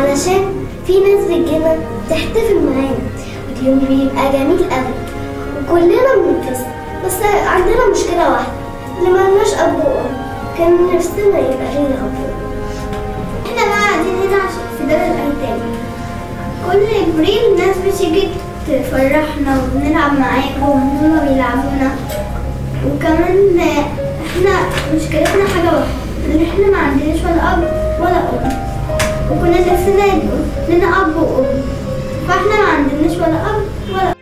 علشان في ناس بتجينا تحتفل معانا واليوم بيبقى جميل قوي وكلنا بنتبسط بس عندنا مشكلة واحدة اللي ملناش أب وأم كان نفسنا يبقى لينا أب وأم احنا بقى قاعدين هنا عشان في دار الأيتام كل ابريل الناس بتيجي تفرحنا وبنلعب معاهم وهم بيلعبونا وكمان احنا مشكلتنا حاجة واحدة ان احنا ما عندناش ولا اب ولا ام وكنا نفسنا يبقوا لنا اب وام فاحنا ما عندناش ولا اب ولا